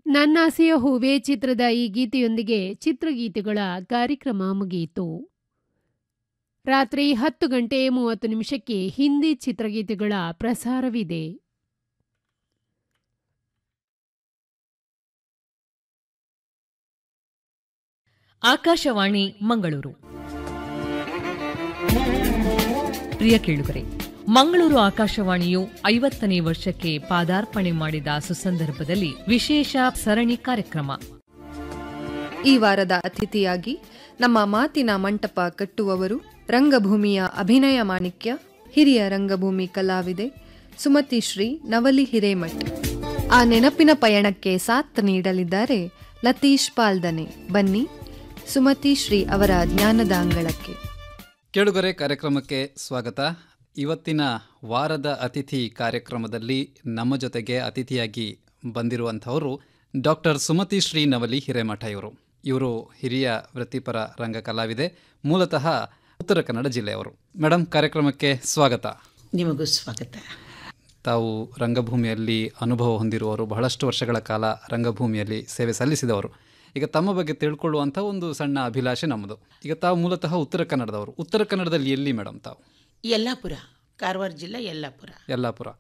ನನ್ನಾಸೆಯ ಹೂವೇ ಚಿತ್ರದ ಈ ಗೀತೆಯೊಂದಿಗೆ ಚಿತ್ರಗೀತೆಗಳ ಕಾರ್ಯಕ್ರಮ ಮುಗಿಯಿತು ರಾತ್ರಿ ಹತ್ತು ಗಂಟೆ ಮೂವತ್ತು ನಿಮಿಷಕ್ಕೆ ಹಿಂದಿ ಚಿತ್ರಗೀತೆಗಳ ಪ್ರಸಾರವಿದೆ ಆಕಾಶವಾಣಿ ಮಂಗಳೂರು ಪ್ರಿಯ ಕೇಳುಗರೆ ಮಂಗಳೂರು ಆಕಾಶವಾಣಿಯು ಐವತ್ತನೇ ವರ್ಷಕ್ಕೆ ಪಾದಾರ್ಪಣೆ ಮಾಡಿದ ಸುಸಂದರ್ಭದಲ್ಲಿ ವಿಶೇಷ ಸರಣಿ ಕಾರ್ಯಕ್ರಮ ಈ ವಾರದ ಅತಿಥಿಯಾಗಿ ನಮ್ಮ ಮಾತಿನ ಮಂಟಪ ಕಟ್ಟುವವರು ರಂಗಭೂಮಿಯ ಅಭಿನಯ ಮಾಣಿಕ್ಯ ಹಿರಿಯ ರಂಗಭೂಮಿ ಕಲಾವಿದೆ ಸುಮತಿ ಶ್ರೀ ನವಲಿ ಹಿರೇಮಠ್ ಆ ನೆನಪಿನ ಪಯಣಕ್ಕೆ ಸಾಥ್ ನೀಡಲಿದ್ದಾರೆ ಲತೀಶ್ ಪಾಲ್ದನೆ ಬನ್ನಿ ಸುಮತಿ ಶ್ರೀ ಅವರ ಜ್ಞಾನದ ಅಂಗಳಕ್ಕೆ ಕೇಳುಗರೆ ಕಾರ್ಯಕ್ರಮಕ್ಕೆ ಸ್ವಾಗತ ಇವತ್ತಿನ ವಾರದ ಅತಿಥಿ ಕಾರ್ಯಕ್ರಮದಲ್ಲಿ ನಮ್ಮ ಜೊತೆಗೆ ಅತಿಥಿಯಾಗಿ ಬಂದಿರುವಂಥವರು ಡಾಕ್ಟರ್ ಸುಮತಿ ಶ್ರೀ ನವಲಿ ಹಿರೇಮಠ ಇವರು ಇವರು ಹಿರಿಯ ವೃತ್ತಿಪರ ರಂಗ ಕಲಾವಿದೆ ಮೂಲತಃ ಉತ್ತರ ಕನ್ನಡ ಜಿಲ್ಲೆಯವರು ಮೇಡಮ್ ಕಾರ್ಯಕ್ರಮಕ್ಕೆ ಸ್ವಾಗತ ನಿಮಗೂ ಸ್ವಾಗತ ತಾವು ರಂಗಭೂಮಿಯಲ್ಲಿ ಅನುಭವ ಹೊಂದಿರುವವರು ಬಹಳಷ್ಟು ವರ್ಷಗಳ ಕಾಲ ರಂಗಭೂಮಿಯಲ್ಲಿ ಸೇವೆ ಸಲ್ಲಿಸಿದವರು ಈಗ ತಮ್ಮ ಬಗ್ಗೆ ತಿಳ್ಕೊಳ್ಳುವಂಥ ಒಂದು ಸಣ್ಣ ಅಭಿಲಾಷೆ ನಮ್ಮದು ಈಗ ತಾವು ಮೂಲತಃ ಉತ್ತರ ಕನ್ನಡದವರು ಉತ್ತರ ಕನ್ನಡದಲ್ಲಿ ಎಲ್ಲಿ ಮೇಡಮ್ ತಾವು ಯಲ್ಲಾಪುರ ಕಾರವಾರ ಜಿಲ್ಲೆ ಯಲ್ಲಾಪುರ ಯಲ್ಲಾಪುರ